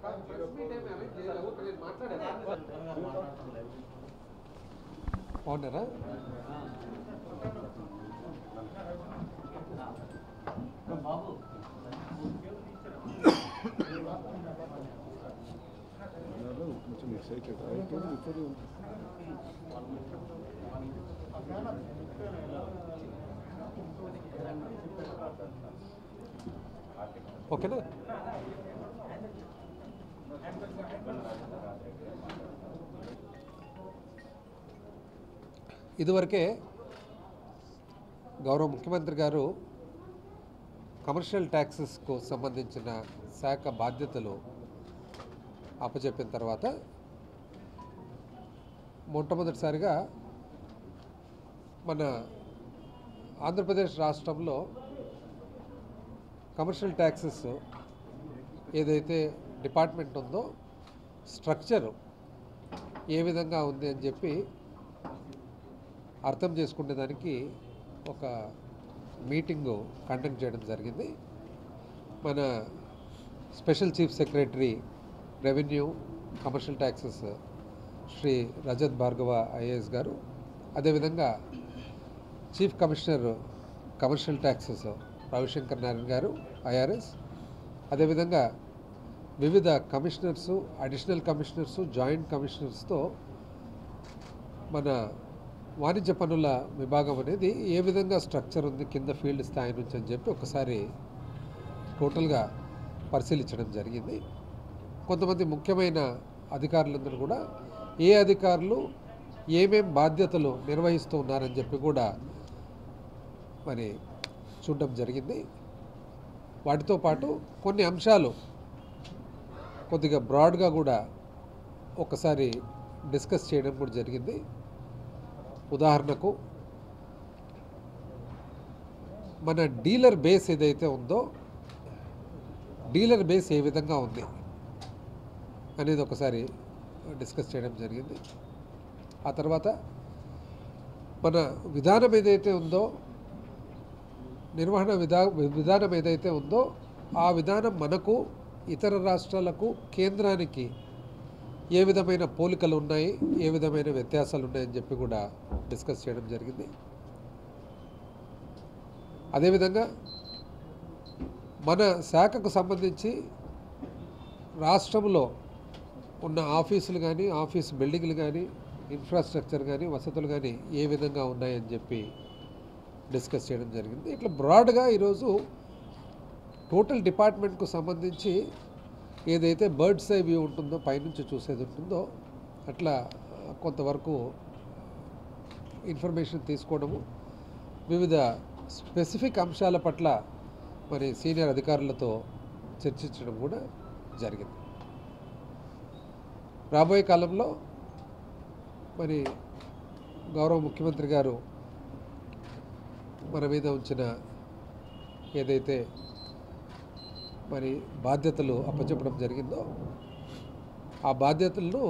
బాగున్నారా కొంచెం excited I told before you ఓకేనా ఇదివరకే గౌరవ ముఖ్యమంత్రి గారు కమర్షియల్ ట్యాక్సెస్కు సంబంధించిన శాఖ బాధ్యతలు అప్పచెప్పిన తర్వాత మొట్టమొదటిసారిగా మన ఆంధ్రప్రదేశ్ రాష్ట్రంలో కమర్షియల్ ట్యాక్సెస్ ఏదైతే డిపార్ట్మెంట్ ఉందో స్ట్రక్చర్ ఏ విధంగా ఉంది అని చెప్పి అర్థం చేసుకునేదానికి ఒక మీటింగు కండక్ట్ చేయడం జరిగింది మన special chief secretary revenue commercial taxes Shri Rajat Bhargava IAS garu అదేవిధంగా chief commissioner commercial taxes Ravishankar Narayana garu IRS అదేవిధంగా వివిధ కమిషనర్సు అడిషనల్ కమిషనర్సు జాయింట్ కమిషనర్స్తో మన వాణిజ్య పనుల విభాగం అనేది ఏ విధంగా స్ట్రక్చర్ ఉంది కింద ఫీల్డ్ స్థాయి నుంచి అని చెప్పి ఒకసారి టోటల్గా పరిశీలించడం జరిగింది కొంతమంది ముఖ్యమైన అధికారులందరూ కూడా ఏ అధికారులు ఏమేం బాధ్యతలు నిర్వహిస్తూ ఉన్నారని చెప్పి కూడా మరి చూడడం జరిగింది వాటితో పాటు కొన్ని అంశాలు కొద్దిగా బ్రాడ్గా కూడా ఒకసారి డిస్కస్ చేయడం కూడా జరిగింది ఉదాహరణకు మన డీలర్ బేస్ ఏదైతే ఉందో డీలర్ బేస్ ఏ విధంగా ఉంది అనేది ఒకసారి డిస్కస్ చేయడం జరిగింది ఆ తర్వాత మన విధానం ఏదైతే ఉందో నిర్వహణ విధా విధానం ఏదైతే ఉందో ఆ విధానం మనకు ఇతర రాష్ట్రాలకు కేంద్రానికి ఏ విధమైన పోలికలు ఉన్నాయి ఏ విధమైన వ్యత్యాసాలు ఉన్నాయని చెప్పి కూడా డిస్కస్ చేయడం జరిగింది అదేవిధంగా మన శాఖకు సంబంధించి రాష్ట్రంలో ఉన్న ఆఫీసులు కానీ ఆఫీస్ బిల్డింగ్లు కానీ ఇన్ఫ్రాస్ట్రక్చర్ కానీ వసతులు కానీ ఏ విధంగా ఉన్నాయని చెప్పి డిస్కస్ చేయడం జరిగింది ఇట్లా బ్రాడ్గా ఈరోజు టోటల్ డిపార్ట్మెంట్కు సంబంధించి ఏదైతే బర్డ్స్ ఐ వ్యూ ఉంటుందో పైనుంచి చూసేది ఉంటుందో అట్లా కొంతవరకు ఇన్ఫర్మేషన్ తీసుకోవడము వివిధ స్పెసిఫిక్ అంశాల పట్ల మరి సీనియర్ అధికారులతో చర్చించడం కూడా జరిగింది రాబోయే కాలంలో మరి గౌరవ ముఖ్యమంత్రి గారు మన మీద ఉంచిన ఏదైతే మరి బాధ్యతలు అప్పచెప్పడం జరిగిందో ఆ బాధ్యతలను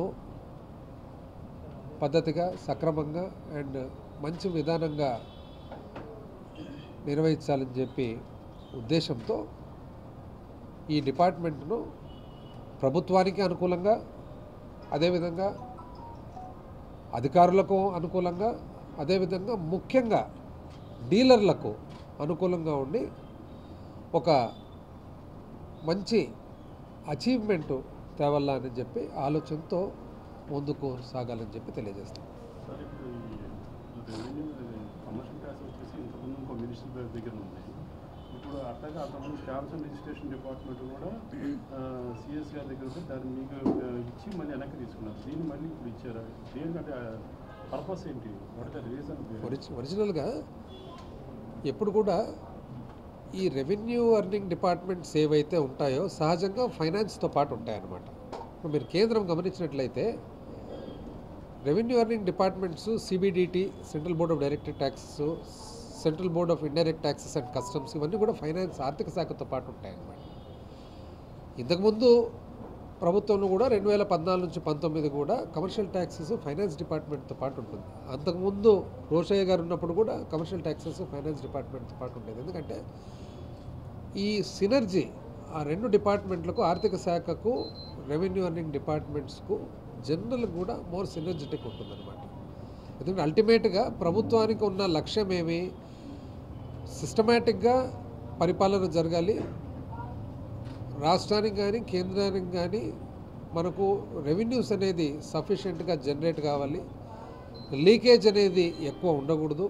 పద్ధతిగా సక్రమంగా అండ్ మంచి విధానంగా నిర్వహించాలని చెప్పి ఉద్దేశంతో ఈ డిపార్ట్మెంట్ను ప్రభుత్వానికి అనుకూలంగా అదేవిధంగా అధికారులకు అనుకూలంగా అదేవిధంగా ముఖ్యంగా డీలర్లకు అనుకూలంగా ఉండి ఒక మంచి అచీవ్మెంట్ తేవల్లా అని చెప్పి ఆలోచనతో ముందుకు సాగాలని చెప్పి తెలియజేస్తాం సార్ ఇప్పుడు ఈ రెవెన్యూ కమర్షియల్ ట్యాక్స్ వచ్చేసి ఇంతకుముందు ఇంకో మినిస్టర్ దగ్గర ఉంది ఇప్పుడు అట్లాగే అంతకుముందు స్టాంప్స్ అండ్ రిజిస్ట్రేషన్ డిపార్ట్మెంట్ కూడా సిఎస్ గారి దగ్గర ఉంటే దాన్ని మీకు ఆ, ఇచ్చి మళ్ళీ వెనక్కి తీసుకున్నారు దీన్ని మళ్ళీ ఇప్పుడు ఇచ్చారా దేనికంటే పర్పస్ ఏంటి వాట్ ద రీజన్ ఒరిజి ఒరిజినల్గా ఎప్పుడు కూడా ఈ రెవెన్యూ అర్నింగ్ డిపార్ట్మెంట్స్ ఏవైతే ఉంటాయో సహజంగా ఫైనాన్స్తో పాటు ఉంటాయన్నమాట ఇప్పుడు మీరు కేంద్రం గమనించినట్లయితే revenue earning departments CBDT central board of direct taxes central board of indirect taxes and customs ఇవన్నీ కూడా ఫైనాన్స్ ఆర్థిక శాఖతో పాటు ఉంటాయన్నమాట ఇంతకుముందు ప్రభుత్వంలో కూడా రెండు వేల పద్నాలుగు నుంచి పంతొమ్మిది కూడా కమర్షియల్ ట్యాక్సెస్ ఫైనాన్స్ డిపార్ట్మెంట్తో పాటు ఉంటుంది అంతకుముందు రోషయ్య గారు ఉన్నప్పుడు కూడా కమర్షియల్ ట్యాక్సెస్ ఫైనాన్స్ డిపార్ట్మెంట్తో పాటు ఉండేది ఎందుకంటే ఈ సినర్జీ ఆ రెండు డిపార్ట్మెంట్లకు ఆర్థిక శాఖకు రెవెన్యూ అర్నింగ్ డిపార్ట్మెంట్స్కు జనరల్ కూడా మోర్ సినర్జెటిక్ ఉంటుందన్నమాట ఎందుకంటే అల్టిమేట్గా ప్రభుత్వానికి ఉన్న లక్ష్యం ఏమి సిస్టమేటిక్గా పరిపాలన జరగాలి రాష్ట్రానికి కానీ కేంద్రానికి కానీ మనకు రెవెన్యూస్ అనేది సఫిషియెంట్గా జనరేట్ కావాలి లీకేజ్ అనేది ఎక్కువ ఉండకూడదు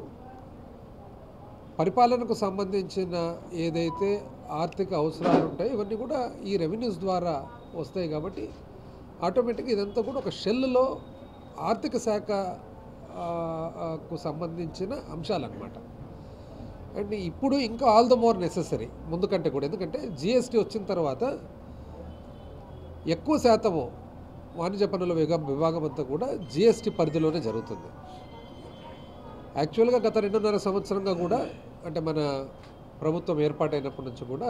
పరిపాలనకు సంబంధించిన ఏదైతే ఆర్థిక అవసరాలు ఉంటాయో ఇవన్నీ కూడా ఈ రెవెన్యూస్ ద్వారా వస్తాయి కాబట్టి ఆటోమేటిక్గా ఇదంతా కూడా ఒక షెల్లో ఆర్థిక శాఖ ఆ, ఆ, కు సంబంధించిన అంశాలన్నమాట అండ్ ఇప్పుడు ఇంకా ఆల్ ద మోర్ నెససరీ ముందు కంటే కూడా ఎందుకంటే జిఎస్టీ వచ్చిన తర్వాత ఎక్కువ శాతము వాణిజ్య పన్నుల విభా- విభాగం అంతా కూడా జిఎస్టీ పరిధిలోనే జరుగుతుంది యాక్చువల్గా గత రెండున్నర సంవత్సరంగా కూడా అంటే మన ప్రభుత్వం ఏర్పాటైనప్పటి నుంచి కూడా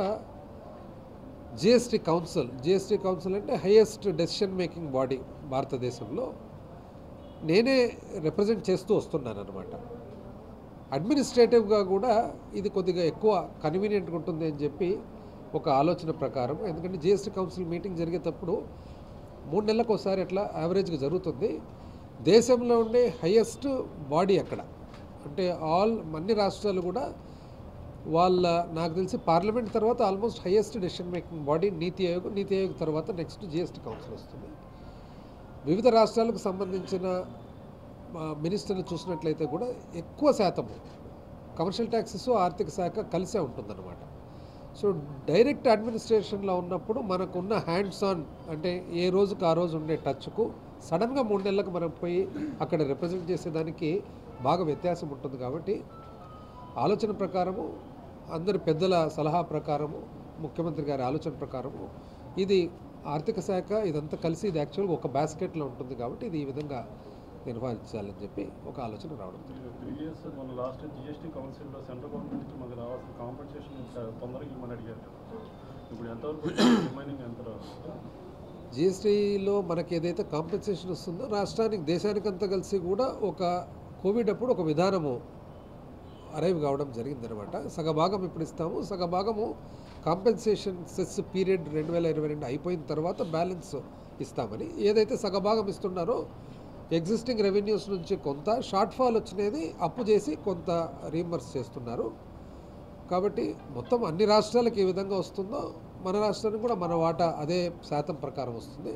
జిఎస్టీ కౌన్సిల్ జిఎస్టీ కౌన్సిల్ అంటే హైయెస్ట్ డెసిషన్ మేకింగ్ బాడీ భారతదేశంలో నేనే రిప్రజెంట్ చేస్తూ వస్తున్నాను అనమాట అడ్మినిస్ట్రేటివ్గా కూడా ఇది కొద్దిగా ఎక్కువ కన్వీనియంట్గా ఉంటుంది అని చెప్పి ఒక ఆలోచన ప్రకారం ఎందుకంటే జిఎస్టీ కౌన్సిల్ మీటింగ్ జరిగేటప్పుడు మూడు నెలలకు ఒకసారి అట్లా యావరేజ్గా జరుగుతుంది దేశంలో ఉండే హయ్యెస్ట్ బాడీ అక్కడ అంటే ఆల్ అన్ని రాష్ట్రాలు కూడా వాళ్ళ నాకు తెలిసి పార్లమెంట్ తర్వాత almost highest decision making body NITI Aayog నీతి ఆయోగ్ తర్వాత నెక్స్ట్ జిఎస్టీ కౌన్సిల్ వస్తుంది వివిధ రాష్ట్రాలకు సంబంధించిన ఆ, మినిస్టర్లు చూసినట్లయితే కూడా ఎక్కువ శాతము కమర్షియల్ ట్యాక్సెస్ ఆర్థిక శాఖ కలిసే ఉంటుందన్నమాట సో డైరెక్ట్ అడ్మినిస్ట్రేషన్లో ఉన్నప్పుడు మనకున్న హ్యాండ్స్ ఆన్ అంటే ఏ రోజుకు ఆ రోజు ఉండే టచ్కు సడన్గా మూడు నెలలకు మనం పోయి అక్కడ రిప్రజెంట్ చేసేదానికి బాగా వ్యత్యాసం ఉంటుంది కాబట్టి ఆలోచన ప్రకారము అందరి పెద్దల సలహా ప్రకారము ముఖ్యమంత్రి గారి ఆలోచన ప్రకారము ఇది ఆర్థిక శాఖ ఇదంతా కలిసి ఇది యాక్చువల్గా ఒక బాస్కెట్లో ఉంటుంది కాబట్టి ఇది ఈ విధంగా నిర్వహించాలని చెప్పి ఒక ఆలోచన రావడం జరిగింది. ప్రీవియస్ మన లాస్ట్ జిఎస్టీ కౌన్సిల్లో సెంట్రల్ గవర్నమెంట్ నుంచి మాకు రావాల్సిన కాంపన్సేషన్ తొందరగా ఇవ్వమని అడిగారు కదా. ఇప్పుడు ఎంతవరకు రిమైనింగ్ ఎంత రావాలి జిఎస్టీలో మనకి ఏదైతే కాంపెన్సేషన్ వస్తుందో రాష్ట్రానికి దేశానికంతా కలిసి కూడా ఒక కోవిడ్ అప్పుడు ఒక విధానము అరైవ్ కావడం జరిగిందనమాట సగభాగం ఇప్పుడు ఇస్తాము సగభాగము కాంపెన్సేషన్ సెస్ పీరియడ్ రెండు వేల ఇరవై రెండు అయిపోయిన తర్వాత బ్యాలెన్స్ ఇస్తామని ఏదైతే సగభాగం ఇస్తున్నారో ఎగ్జిస్టింగ్ రెవెన్యూస్ నుంచి కొంత షార్ట్ ఫాల్ వచ్చినది అప్పు చేసి కొంత రీంబర్స్ చేస్తున్నారు కాబట్టి మొత్తం అన్ని రాష్ట్రాలకు ఏ విధంగా వస్తుందో మన రాష్ట్రానికి కూడా మన వాటా అదే శాతం ప్రకారం వస్తుంది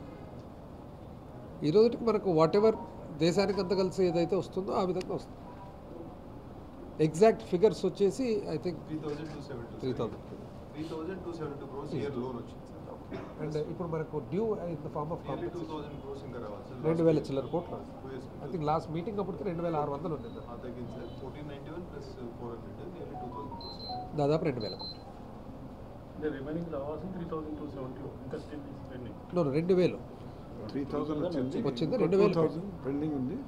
ఈ రోజుకి మనకు వాట్ ఎవర్ దేశానికి అంత కలిసి ఏదైతే వస్తుందో ఆ విధంగా వస్తుంది ఎగ్జాక్ట్ ఫిగర్స్ వచ్చేసి I think three thousand two seventy three thousand three thousand two seventy two crores year loan వచ్చింది అండ్ ఇప్పుడు మనకు due in the form of nearly two compensation thousand crores ఇంకా రావాలి సార్ రెండు వేల చిల్లర కోట్లు two years I think last meeting అప్పటికి రెండు వేల ఆరు వందలు ఉంది తగ్గింది sir fourteen ninety one plus four hundred nearly two thousand crores దాదాపు రెండు వేల కోట్లు అంటే రిమైనింగ్ రావాల్సిన త్రీ థౌసండ్ టూ సెవెంటీ ఇంకా స్టిల్ పెండింగ్ No, రెండు వేలు త్రీ థౌజండ్ వచ్చింది వచ్చింది, ఇంకో రెండు వేలు 2000 పెండింగ్ ఉంది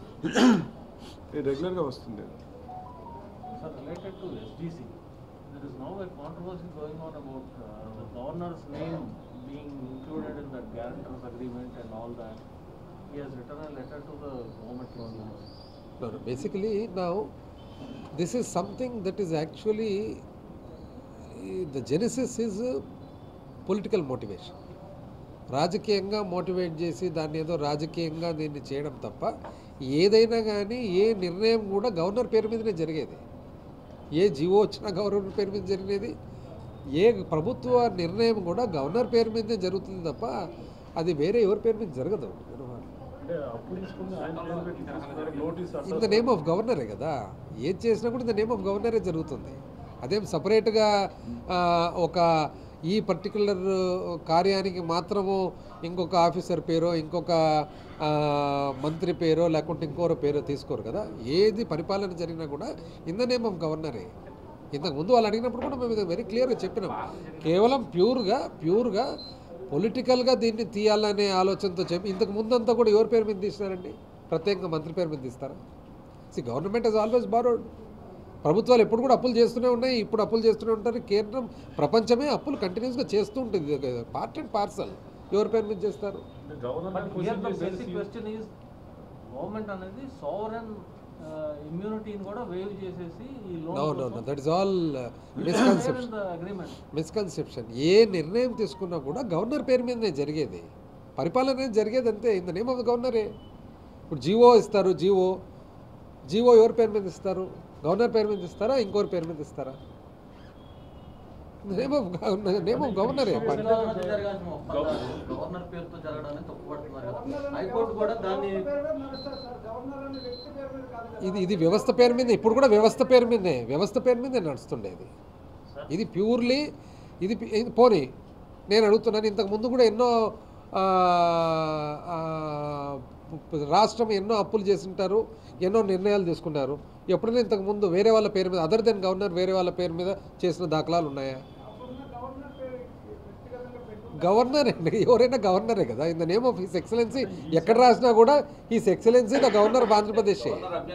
ఇది రెగ్యులర్గా వస్తుంది Sir, related to SDC, there is now a controversy going on about uh, the governor's name being included in that guarantors agreement and all that. He has written a letter to the government lawyers. No, no. Basically, now this is something that is actually eh, the genesis is uh, political motivation. రాజకీయంగా motivate చేసి దాన్ని ఏదో రాజకీయంగా దీన్ని చేయడం తప్ప ఏదైనా కానీ ఏ నిర్ణయం కూడా గవర్నర్ పేరు మీదనే జరిగేది ఏ జీవో వచ్చినా గవర్నర్ పేరు మీద జరిగేది ఏ ప్రభుత్వ నిర్ణయం కూడా గవర్నర్ పేరు మీదే జరుగుతుంది తప్ప అది వేరే ఎవరి పేరు మీద జరగదు అంటే అప్పు తీసుకుంది ఆయన పేరు పెట్టి తీసుకున్నారు notice in the name of గవర్నరే కదా ఏది చేసినా కూడా ఇన్ ద నేమ్ ఆఫ్ గవర్నరే జరుగుతుంది అదేం సపరేట్గా ఒక ఈ పర్టికులర్ కార్యానికి మాత్రము ఇంకొక ఆఫీసర్ పేరో ఇంకొక ఆ, మంత్రి పేరో లేకుంటే ఇంకోరో పేరో తీసుకోరు కదా ఏది పరిపాలన జరిగినా కూడా ఇన్ ద నేమ్ ఆఫ్ గవర్నరే ఇంతకు ముందు వాళ్ళు అడిగినప్పుడు కూడా మేము ఇది వెరీ క్లియర్గా చెప్పినాం కేవలం ప్యూర్గా ప్యూర్గా పొలిటికల్గా దీన్ని తీయాలనే ఆలోచనతో చెప్పి ఇంతకు ముందంతా కూడా ఎవరి పేరు మీద తీసినారండి ప్రత్యేకంగా మంత్రి పేరు మీద తీస్తారా see government has always borrowed ప్రభుత్వాలు ఎప్పుడు కూడా అప్పులు చేస్తూనే ఉన్నాయి ఇప్పుడు అప్పులు చేస్తూనే ఉంటారు కేంద్రం ప్రపంచమే అప్పులు కంటిన్యూస్గా చేస్తూ ఉంటుంది పార్ట్ అండ్ పార్సల్ ఎవరి పేరు మీద చేస్తారు అంటే governor But here the basic question is, government అనేది sovereign ఇమ్యూనిటీని కూడా వేవ్ చేసేసి ఈ loan no no no that is all misconception agreement misconception ఏ నిర్ణయం తీసుకున్నా కూడా గవర్నర్ పేరు మీదనే జరిగేది పరిపాలన అనేది జరిగేది అంతే in the name of the గవర్నరే ఇప్పుడు జీవో ఇస్తారు జీవో జీవో ఎవరి పేరు మీద ఇస్తారు గవర్నర్ పేరు మీద ఇస్తారా ఇంకోరి పేరు మీద ఇస్తారా నేమ్ ఆఫ్ నేమ్ ఆఫ్ గవర్నరే సంవత్సరాల మధ్య జరగాల్సిన ఒప్పందాలు గవర్నర్ పేరుతో జరగడానికి తప్పుపడుతున్నారు కదా హైకోర్టు కూడా దాన్ని ఇది ఇది వ్యవస్థ పేరు మీద ఇప్పుడు కూడా వ్యవస్థ పేరు మీదే వ్యవస్థ పేరు మీదే నడుస్తుండేది ఇది ప్యూర్లీ ఇది పి- ఇది పోనీ నేను అడుగుతున్నాను ఇంతకు ముందు కూడా ఎన్నో ఆ, ఆ, పు- రాష్ట్రం ఎన్నో అప్పులు చేసింటారు ఎన్నో నిర్ణయాలు తీసుకున్నారు ఎప్పుడైనా ఇంతకు ముందు వేరే వాళ్ళ పేరు మీద అదర్ దెన్ గవర్నర్ వేరే వాళ్ళ పేరు మీద చేసిన దాఖలాలు ఉన్నాయా గవర్నర్ అండి ఎవరైనా గవర్నరే కదా in the name of his excellency ఎక్కడ రాసినా కూడా his excellency the governor of Andhra Pradesh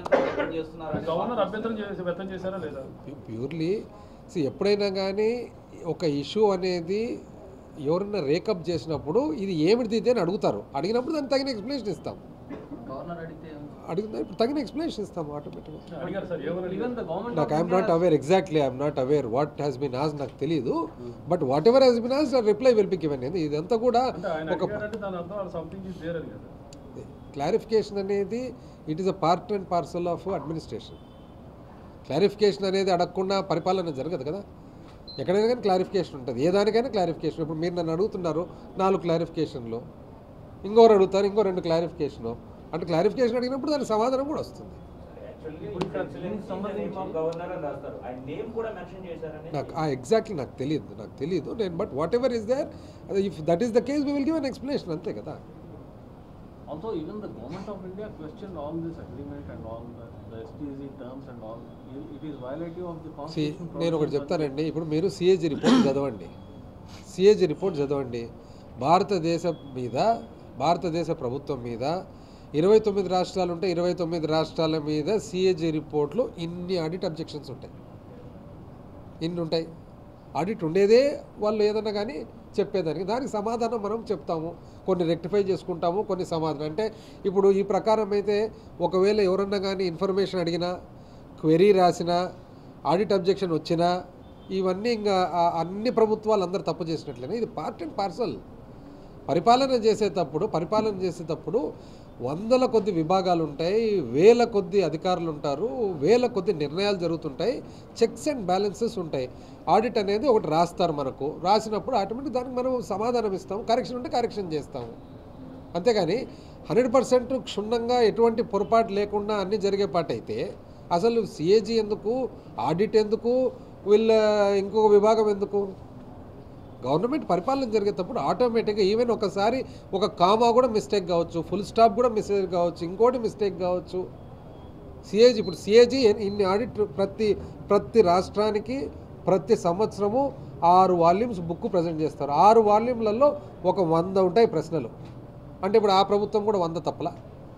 governor అభ్యంతరం చేసి వ్యక్తం చేశారా లేదా ప్యూర్లీ సి ఎప్పుడైనా కానీ ఒక ఇష్యూ అనేది ఎవరన్నా రేకప్ చేసినప్పుడు ఇది ఏమిటిది ఇది అని అడుగుతారు అడిగినప్పుడు దానికి తగిన ఎక్స్ప్లెనేషన్ ఇస్తాం గవర్నర్ అడిగితే అడిగిన ఇప్పుడు తగిన ఎక్స్ప్లెనేషన్ ఇస్తాం ఆటోమేటిక్గా అడిగారు సార్ ఎవరు ఈవెన్ ద గవర్నమెంట్ నాకు I'm not aware exactly I'm not aware what has been as నాకు తెలియదు but whatever has been as reply will be given ఇదంతా కూడా అంటే ఆయన ఒక అడిగారంటే దాని అర్థం సంథింగ్ ఇస్ దేర్ అని కదా క్లారిఫికేషన్ అనేది it is a part and parcel of administration clarification అనేది అడగకుండా పరిపాలన జరగదు కదా ఎక్కడైనా కానీ క్లారిఫికేషన్ ఉంటుంది ఏ దానికైనా క్లారిఫికేషన్ ఇప్పుడు మీరు నన్ను అడుగుతున్నారు నాలుగు క్లారిఫికేషన్లు ఇంకోరు అడుగుతారు ఇంకో రెండు క్లారిఫికేషను అంటే క్లారిఫికేషన్ అడిగినప్పుడు దానికి సమాధానం కూడా వస్తుంది ఇప్పుడు ఇక్కడ దీనికి సంబంధించి గవర్నర్ అని రాస్తారు ఆయన నేమ్ కూడా మెన్షన్ చేశారని నాకు ఆ ఎగ్జాక్ట్లీ నాకు తెలియదు నాకు తెలియదు నేను but whatever is there if that is the case we will give an explanation అంతే కదా Also, even the government of India questioned all this agreement and all the, the STZ terms and all. It- It is violative of the సి constitution. నేను ఒకటి provisions. చెప్తానండి ఇప్పుడు మీరు CAG report చదవండి CAG report చదవండి భారతదేశం మీద భారతదేశ ప్రభుత్వం మీద ఇరవై తొమ్మిది రాష్ట్రాలు ఉంటే ఇరవై తొమ్మిది రాష్ట్రాల మీద సిఏజీ రిపోర్ట్లో ఇన్ని ఆడిట్ అబ్జెక్షన్స్ ఉంటాయి ఇన్ని ఉంటాయి ఆడిట్ ఉండేదే వాళ్ళు ఏదన్నా కానీ చెప్పేదానికి దానికి సమాధానం మనం చెప్తాము కొన్ని రెక్టిఫై చేసుకుంటాము కొన్ని సమాధానం అంటే ఇప్పుడు ఈ ప్రకారం అయితే ఒకవేళ ఎవరన్నా కానీ ఇన్ఫర్మేషన్ అడిగినా క్వెరీ రాసినా ఆడిట్ అబ్జెక్షన్ వచ్చినా ఇవన్నీ ఇంకా ఆ- అన్ని ప్రభుత్వాలు అందరు తప్పు చేసినట్లేనే ఇది పార్ట్ అండ్ పార్సల్ పరిపాలన చేసేటప్పుడు పరిపాలన చేసేటప్పుడు వందల కొద్ది విభాగాలు ఉంటాయి వేల కొద్ది అధికారులు ఉంటారు వేల కొద్ది నిర్ణయాలు జరుగుతుంటాయి చెక్స్ అండ్ బ్యాలెన్సెస్ ఉంటాయి ఆడిట్ అనేది ఒకటి రాస్తారు మనకు రాసినప్పుడు ఆటోమేటిక్ దానికి మనం సమాధానం ఇస్తాం కరెక్షన్ ఉంటే కరెక్షన్ చేస్తాము అంతేగాని హండ్రెడ్ పర్సెంట్ క్షుణ్ణంగా ఎటువంటి పొరపాటు లేకుండా అన్నీ జరిగే పాట అయితే అసలు సిఏజీ ఎందుకు ఆడిట్ ఎందుకు వీళ్ళ ఇంకొక విభాగం ఎందుకు గవర్నమెంట్ పరిపాలన జరిగేటప్పుడు ఆటోమేటిక్గా ఈవెన్ ఒకసారి ఒక కామా కూడా మిస్టేక్ కావచ్చు ఫుల్ స్టాప్ కూడా మిస్టేక్ కావచ్చు ఇంకోటి మిస్టేక్ కావచ్చు సిఏజీ ఇప్పుడు సిఏజీ ఇన్ని ఆడిట్ ప్రతి ప్రతి రాష్ట్రానికి ప్రతి సంవత్సరము ఆరు వాల్యూమ్స్ బుక్ ప్రజెంట్ చేస్తారు ఆరు వాల్యూమ్లలో ఒక వంద ఉంటాయి ప్రశ్నలు అంటే ఇప్పుడు ఆ ప్రభుత్వం కూడా వంద తప్పలా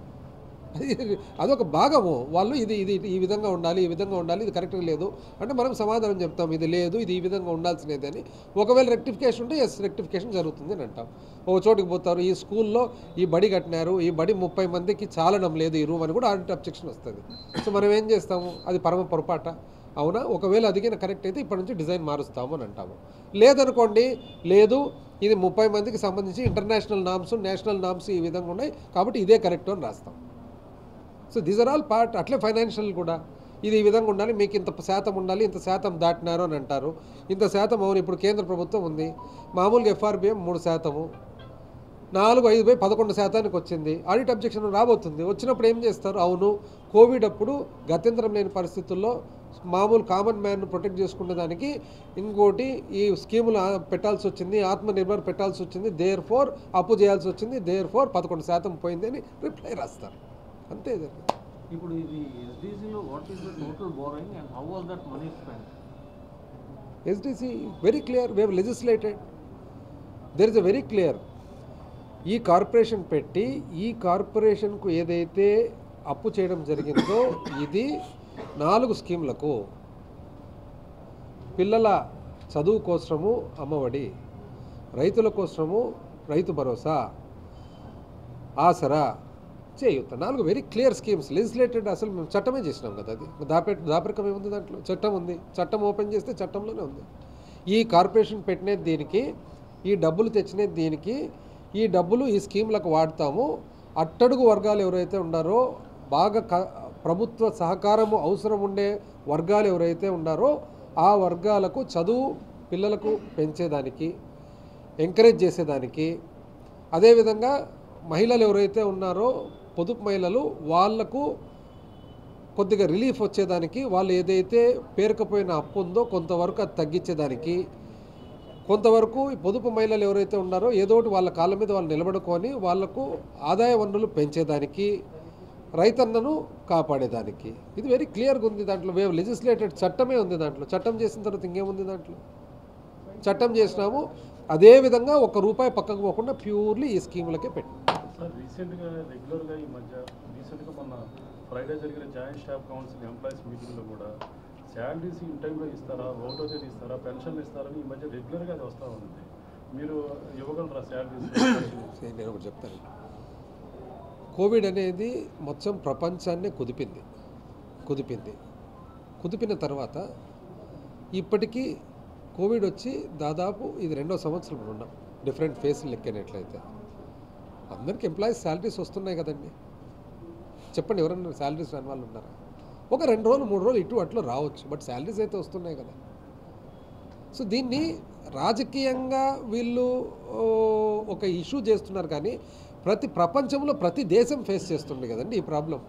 అది- అదొక భాగము వాళ్ళు ఇది ఇది ఈ విధంగా ఉండాలి ఈ విధంగా ఉండాలి ఇది కరెక్ట్గా లేదు అంటే మనం సమాధానం చెప్తాం ఇది లేదు ఇది ఈ విధంగా ఉండాల్సినది అని ఒకవేళ రెక్టిఫికేషన్ ఉంటే ఎస్ రెక్టిఫికేషన్ జరుగుతుంది అని అంటాం ఒక చోటుకి పోతారు ఈ స్కూల్లో ఈ బడి కట్టినారు ఈ బడి ముప్పై మందికి చాలడం లేదు ఈ రూమ్ అని కూడా ఆడిట్ అబ్జెక్షన్ వస్తుంది సో మనం ఏం చేస్తాము అది పరమ పొరపాట అవునా ఒకవేళ అదిగిన కరెక్ట్ అయితే ఇప్పటి నుంచి డిజైన్ మారుస్తాము అని అంటాము లేదనుకోండి లేదు ఇది ముప్పై మందికి సంబంధించి ఇంటర్నేషనల్ నామ్స్ నేషనల్ నామ్స్ ఈ విధంగా ఉన్నాయి కాబట్టి ఇదే కరెక్ట్ అని రాస్తాం so these are all part అట్లే ఫైనాన్షియల్ కూడా ఇది ఈ విధంగా ఉండాలి మీకు ఇంత శాతం ఉండాలి ఇంత శాతం దాటినారు అని అంటారు ఇంత శాతం అవును ఇప్పుడు కేంద్ర ప్రభుత్వం ఉంది మామూలుగా ఎఫ్ఆర్బిఎం మూడు శాతము నాలుగు ఐదు బై పదకొండు శాతానికి వచ్చింది ఆడిట్ అబ్జెక్షన్ రాబోతుంది వచ్చినప్పుడు ఏం చేస్తారు అవును కోవిడ్ అప్పుడు గత్యంతరం లేని పరిస్థితుల్లో మామూలు కామన్ మ్యాన్ ప్రొటెక్ట్ చేసుకునే దానికి ఇంకోటి ఈ స్కీములు ఆ- పెట్టాల్సి వచ్చింది ఆత్మనిర్భర్ పెట్టాల్సి వచ్చింది దేర్ ఫోర్ అప్పు చేయాల్సి వచ్చింది దేర్ ఫోర్ పదకొండు శాతం పోయింది అని రిప్లై రాస్తారు అంతే జరిగింది ఇప్పుడు ఇది ఎస్డిసిలో what is the total borrowing and how was that money spend SDC very clear we legislated there is a very clear ఈ కార్పొరేషన్ పెట్టి ఈ కార్పొరేషన్కు ఏదైతే అప్పు చేయడం జరిగిందో ఇది నాలుగు స్కీమ్లకు పిల్లల చదువు కోసము అమ్మఒడి రైతుల కోసము రైతు భరోసా ఆసరా చేయూత నాలుగు వెరీ క్లియర్ స్కీమ్స్ లెజిస్లేటెడ్ అసలు మేము చట్టమే చేసినాం కదా అది దాపే దాపరికం ఏముంది దాంట్లో చట్టం ఉంది చట్టం ఓపెన్ చేస్తే చట్టంలోనే ఉంది ఈ కార్పొరేషన్ పెట్టినది దీనికి ఈ డబ్బులు తెచ్చినది దీనికి ఈ డబ్బులు ఈ స్కీమ్లకు వాడతాము అట్టడుగు వర్గాలు ఎవరైతే ఉన్నారో బాగా క ప్రభుత్వ సహకారము అవసరం ఉండే వర్గాలు ఎవరైతే ఉన్నారో ఆ వర్గాలకు చదువు పిల్లలకు పెంచేదానికి ఎంకరేజ్ చేసేదానికి అదేవిధంగా మహిళలు ఎవరైతే ఉన్నారో పొదుపు మహిళలు వాళ్లకు కొద్దిగా రిలీఫ్ వచ్చేదానికి వాళ్ళు ఏదైతే పేరుకపోయిన అప్పు ఉందో కొంతవరకు అది తగ్గించేదానికి కొంతవరకు ఈ పొదుపు మహిళలు ఎవరైతే ఉన్నారో ఏదో ఒకటి వాళ్ళ కాళ్ళ మీద వాళ్ళు నిలబడుకొని వాళ్లకు ఆదాయ వనరులు పెంచేదానికి రైతన్నను కాపాడేదానికి ఇది వెరీ క్లియర్గా ఉంది దాంట్లో వేవ్ లెజిస్లేటెడ్ చట్టమే ఉంది దాంట్లో చట్టం చేసిన తర్వాత ఇంకేముంది దాంట్లో చట్టం చేసినాము అదే విధంగా ఒక రూపాయి పక్కకు పోకుండా ప్యూర్లీ ఈ స్కీములకే పెట్టి సార్ రీసెంట్గా రెగ్యులర్గా ఈ మధ్య రీసెంట్గా మొన్న ఫ్రైడే జరిగిన జాయింట్ స్టాఫ్ కౌన్సిల్ ఎంప్లాయీస్ మీటింగ్లో కూడా శాలరీస్ ఇన్ టైంలో ఇస్తారా ఒకటో తేదీ ఇస్తారా పెన్షన్లు ఇస్తారని ఈ మధ్య రెగ్యులర్గా అది వస్తూ ఉంది మీరు ఇవ్వగలరా శాలరీస్ సరే, నేను ఒకటి చెప్తాను కోవిడ్ అనేది మొత్తం ప్రపంచాన్ని కుదిపింది కుదిపింది కుదిపిన తర్వాత ఇప్పటికీ కోవిడ్ వచ్చి దాదాపు ఇది రెండో సంవత్సరం ఉన్నాం డిఫరెంట్ ఫేస్లు లెక్కనట్లయితే అందరికి ఎంప్లాయీస్ శాలరీస్ వస్తున్నాయి కదండి చెప్పండి ఎవరన్నా శాలరీస్ రాని వాళ్ళు ఉన్నారా ఒక రెండు రోజులు మూడు రోజులు ఇటు అట్లు రావచ్చు బట్ శాలరీస్ అయితే వస్తున్నాయి కదా సో దీన్ని రాజకీయంగా వీళ్ళు ఓ, ఒక ఇష్యూ చేస్తున్నారు కానీ ప్రతి ప్రపంచంలో ప్రతి దేశం ఫేస్ చేస్తుంది కదండి ఈ ప్రాబ్లం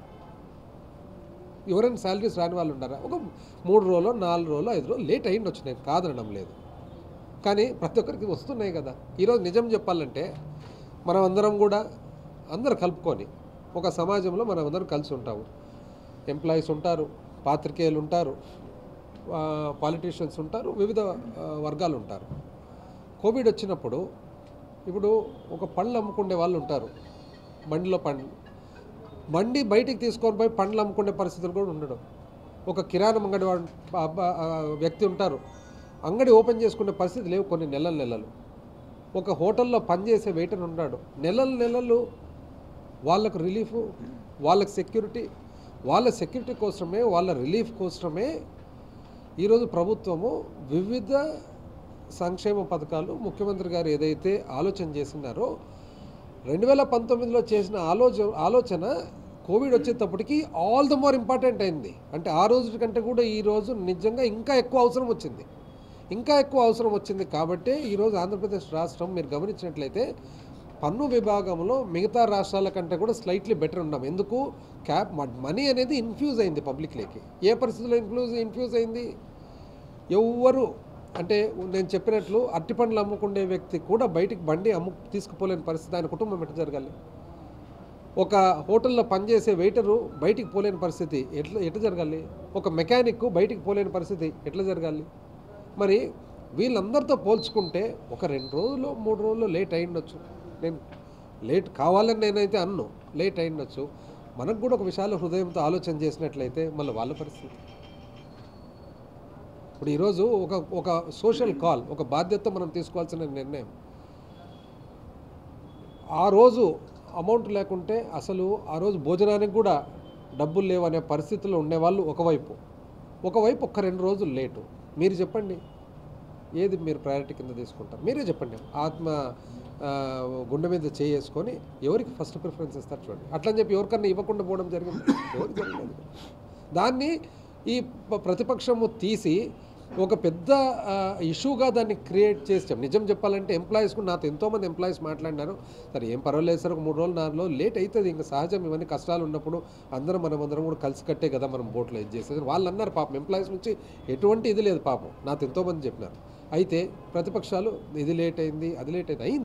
ఎవరైనా శాలరీస్ రాని వాళ్ళు ఉన్నారా ఒక మూడు రోజులు నాలుగు రోజులు ఐదు రోజులు లేట్ అయ్యింది వచ్చినాయి కాదనడం లేదు కానీ ప్రతి ఒక్కరికి వస్తున్నాయి కదా ఈరోజు నిజం చెప్పాలంటే మనం అందరం కూడా అందరు కలుపుకొని ఒక సమాజంలో మనం అందరం కలిసి ఉంటాము ఎంప్లాయీస్ ఉంటారు పాత్రికేయులు ఉంటారు పాలిటీషియన్స్ ఉంటారు వివిధ ఆ, వర్గాలు ఉంటారు కోవిడ్ వచ్చినప్పుడు ఇప్పుడు ఒక పండ్లు అమ్ముకునే వాళ్ళు ఉంటారు మండిలో పండ్లు మండి బయటికి తీసుకొని పోయి పండ్లు అమ్ముకునే పరిస్థితులు కూడా ఉండడం ఒక కిరాణం అంగడి వాడు అబ్బా- ఆ, వ్యక్తి ఉంటారు అంగడి ఓపెన్ చేసుకునే పరిస్థితి లేవు కొన్ని నెలలు నెలలు ఒక హోటల్లో పనిచేసే వెయిటర్ ఉన్నాడు నెలలు నెలలు వాళ్ళకు రిలీఫ్ వాళ్ళకి సెక్యూరిటీ వాళ్ళ సెక్యూరిటీ కోసమే వాళ్ళ రిలీఫ్ కోసమే ఈరోజు ప్రభుత్వము వివిధ సంక్షేమ పథకాలు ముఖ్యమంత్రి గారు ఏదైతే ఆలోచన చేసినారో రెండు వేల పంతొమ్మిదిలో చేసిన ఆలోచన ఆలోచన కోవిడ్ వచ్చేటప్పటికి ఆల్ ద మోర్ ఇంపార్టెంట్ అయింది అంటే ఆ రోజు కంటే కూడా ఈ రోజు నిజంగా ఇంకా ఎక్కువ అవసరం వచ్చింది ఇంకా ఎక్కువ అవసరం వచ్చింది కాబట్టి ఈరోజు ఆంధ్రప్రదేశ్ రాష్ట్రం మీరు గమనించినట్లయితే పన్ను విభాగంలో మిగతా రాష్ట్రాల కంటే కూడా స్లైట్లీ బెటర్ ఉన్నాం ఎందుకు క్యాప్ మనీ అనేది ఇన్ఫ్యూజ్ అయింది పబ్లిక్లోకి ఏ పరిస్థితుల్లో ఇన్ఫ్యూజ్ ఇన్ఫ్యూజ్ అయింది ఎవ్వరు అంటే నేను చెప్పినట్లు అట్టి పండ్లు అమ్ముకునే వ్యక్తి కూడా బయటికి బండి అమ్ము తీసుకుపోలేని పరిస్థితి ఆయన కుటుంబం ఎట్లా జరగాలి ఒక హోటల్లో పనిచేసే వెయిటరు బయటికి పోలేని పరిస్థితి ఎట్లా ఎట్లా జరగాలి ఒక మెకానిక్ బయటికి పోలేని పరిస్థితి ఎట్లా జరగాలి మరి వీళ్ళందరితో పోల్చుకుంటే ఒక రెండు రోజులు మూడు రోజులు లేట్ అయ్యిండొచ్చు నేను లేట్ కావాలని నేనైతే అన్ను లేట్ అయ్యిండొచ్చు మనకు కూడా ఒక విశాల హృదయంతో ఆలోచన చేసినట్లయితే మళ్ళీ వాళ్ళ పరిస్థితి ఇప్పుడు ఈరోజు ఒక ఒక సోషల్ కాల్ ఒక బాధ్యత మనం తీసుకోవాల్సిన నిర్ణయం ఆ రోజు అమౌంట్ లేకుంటే అసలు ఆ రోజు భోజనానికి కూడా డబ్బులు లేవనే పరిస్థితుల్లో ఉండేవాళ్ళు ఒకవైపు ఒకవైపు ఒక్క రెండు రోజులు లేటు మీరు చెప్పండి ఏది మీరు ప్రయారిటీ కింద తీసుకుంటారు మీరే చెప్పండి ఆత్మ ఆ, గుండె మీద చేసుకొని ఎవరికి ఫస్ట్ ప్రిఫరెన్స్ ఇస్తారు చూడండి అట్లని చెప్పి ఎవరికన్నా ఇవ్వకుండా పోవడం జరిగింది ఎవరికి జరగలేదు దాన్ని ఈ ప- ప్రతిపక్షము తీసి ఒక పెద్ద ఇష్యూగా దాన్ని క్రియేట్ చేసాం నిజం చెప్పాలంటే ఎంప్లాయీస్కు నాతో ఎంతోమంది ఎంప్లాయీస్ మాట్లాడినారు సరే ఏం పర్వాలేదు సార్ ఒక మూడు రోజులు నాలుగు రోజులు లేట్ అవుతుంది ఇంకా సహజం ఇవన్నీ కష్టాలు ఉన్నప్పుడు అందరం మనం అందరం కూడా కలిసి కట్టే కదా మనం బోట్లో ఇది చేసేది వాళ్ళు అన్నారు పాపం ఎంప్లాయీస్ నుంచి ఎటువంటి ఇది లేదు పాపం నాతో ఎంతోమంది చెప్పినారు అయితే ప్రతిపక్షాలు ఇది లేట్ అయింది అది లేట్ అయింది అయింది